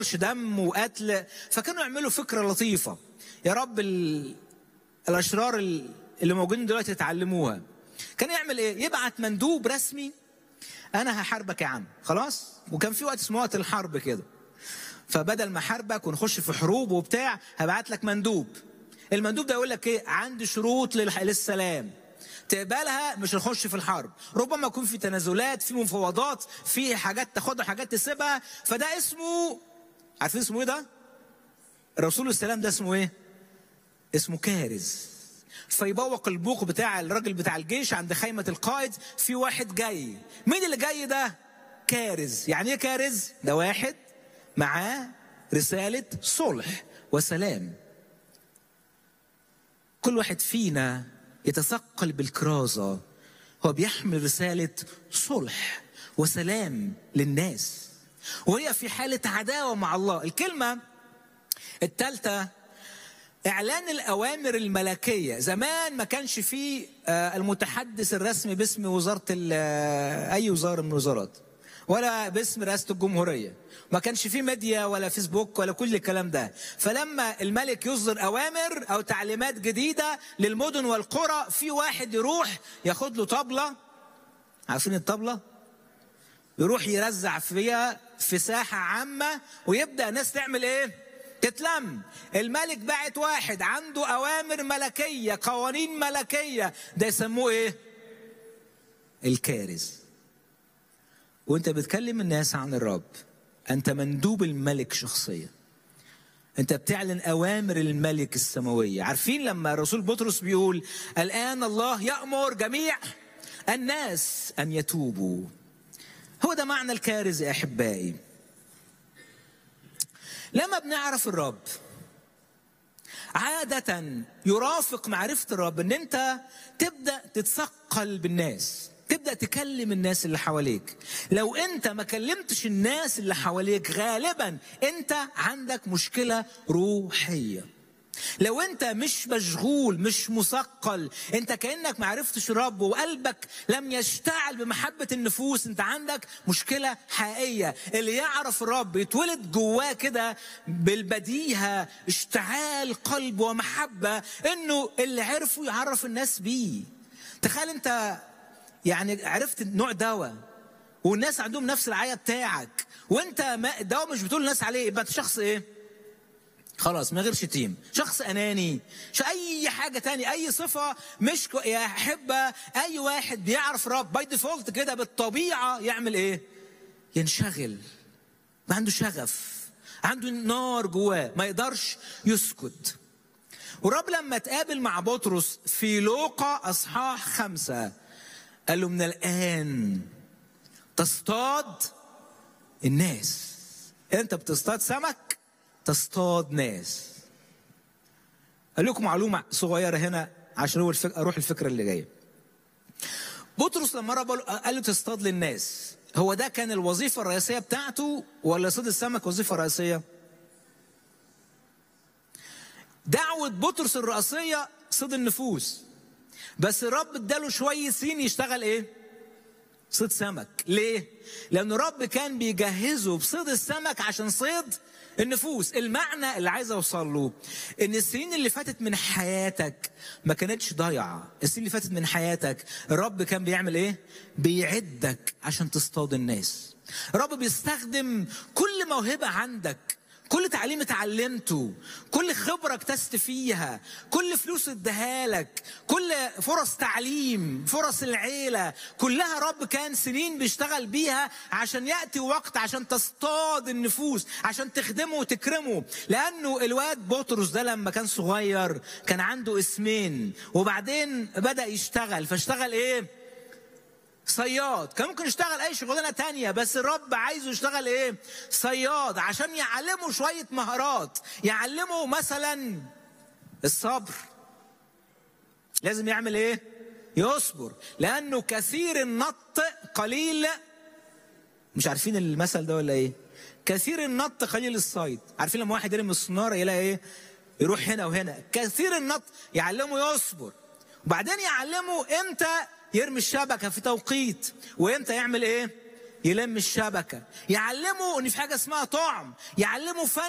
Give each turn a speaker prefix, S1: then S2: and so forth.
S1: دم وقتل فكانوا يعملوا فكره لطيفه يا رب ال... الاشرار اللي موجودين دلوقتي يتعلموها كان يعمل ايه يبعت مندوب رسمي انا هحاربك يا عم خلاص وكان في وقت اسمه وقت الحرب كده فبدل ما احاربك ونخش في حروب وبتاع هبعت لك مندوب المندوب ده يقول لك ايه عندي شروط للح... للسلام تقبلها مش هنخش في الحرب ربما يكون في تنازلات في مفاوضات في حاجات تاخدها حاجات تسيبها فده اسمه عارفين اسمه ايه ده الرسول السلام ده اسمه ايه اسمه كارز فيبوق البوق بتاع الراجل بتاع الجيش عند خيمة القائد في واحد جاي مين اللي جاي ده كارز يعني ايه كارز ده واحد معاه رسالة صلح وسلام كل واحد فينا يتثقل بالكرازة هو بيحمل رسالة صلح وسلام للناس وهي في حالة عداوة مع الله الكلمة الثالثة إعلان الأوامر الملكية زمان ما كانش فيه المتحدث الرسمي باسم وزارة أي وزارة من الوزارات ولا باسم رئاسة الجمهورية ما كانش فيه ميديا ولا فيسبوك ولا كل الكلام ده فلما الملك يصدر أوامر أو تعليمات جديدة للمدن والقرى في واحد يروح ياخد له طبلة عارفين الطبلة يروح يرزع فيها في ساحة عامة ويبدأ الناس تعمل ايه تتلم الملك بعت واحد عنده أوامر ملكية قوانين ملكية ده يسموه ايه الكارث وانت بتكلم الناس عن الرب انت مندوب الملك شخصيا انت بتعلن اوامر الملك السماويه عارفين لما الرسول بطرس بيقول الان الله يامر جميع الناس ان يتوبوا هو ده معنى الكارث يا احبائي لما بنعرف الرب عادة يرافق معرفة الرب ان انت تبدأ تتثقل بالناس تبدا تكلم الناس اللي حواليك لو انت ما كلمتش الناس اللي حواليك غالبا انت عندك مشكله روحيه لو انت مش مشغول مش مثقل انت كانك ما عرفتش الرب وقلبك لم يشتعل بمحبه النفوس انت عندك مشكله حقيقيه اللي يعرف الرب يتولد جواه كده بالبديهه اشتعال قلب ومحبه انه اللي عرفه يعرف الناس بيه تخيل انت يعني عرفت نوع دواء والناس عندهم نفس العيا بتاعك وانت ما الدواء مش بتقول الناس عليه يبقى انت شخص ايه خلاص من غير شتيم شخص اناني شو اي حاجه تاني اي صفه مش كو... يا احبه اي واحد بيعرف رب باي ديفولت كده بالطبيعه يعمل ايه ينشغل ما عنده شغف عنده نار جواه ما يقدرش يسكت والرب لما تقابل مع بطرس في لوقا اصحاح خمسه قال له من الآن تصطاد الناس أنت بتصطاد سمك تصطاد ناس قال لكم معلومة صغيرة هنا عشان أروح الفكرة اللي جاية بطرس لما رب قال له تصطاد للناس هو ده كان الوظيفة الرئيسية بتاعته ولا صيد السمك وظيفة رئيسية؟ دعوة بطرس الرئيسية صيد النفوس بس الرب اداله شويه سين يشتغل ايه؟ صيد سمك، ليه؟ لأن الرب كان بيجهزه بصيد السمك عشان صيد النفوس، المعنى اللي عايز اوصل له ان السنين اللي فاتت من حياتك ما كانتش ضايعه، السنين اللي فاتت من حياتك الرب كان بيعمل ايه؟ بيعدك عشان تصطاد الناس. الرب بيستخدم كل موهبه عندك كل تعليم اتعلمته كل خبره اكتست فيها كل فلوس اداها لك كل فرص تعليم فرص العيله كلها رب كان سنين بيشتغل بيها عشان ياتي وقت عشان تصطاد النفوس عشان تخدمه وتكرمه لانه الواد بطرس ده لما كان صغير كان عنده اسمين وبعدين بدا يشتغل فاشتغل ايه صياد كان ممكن يشتغل اي شغلانه تانية بس الرب عايزه يشتغل ايه صياد عشان يعلمه شويه مهارات يعلمه مثلا الصبر لازم يعمل ايه يصبر لانه كثير النط قليل مش عارفين المثل ده ولا ايه كثير النط قليل الصيد عارفين لما واحد يرمي الصناره يلاقي ايه يروح هنا وهنا كثير النط يعلمه يصبر وبعدين يعلمه امتى يرمي الشبكه في توقيت وامتى يعمل ايه يلم الشبكه يعلمه ان في حاجه اسمها طعم يعلمه فن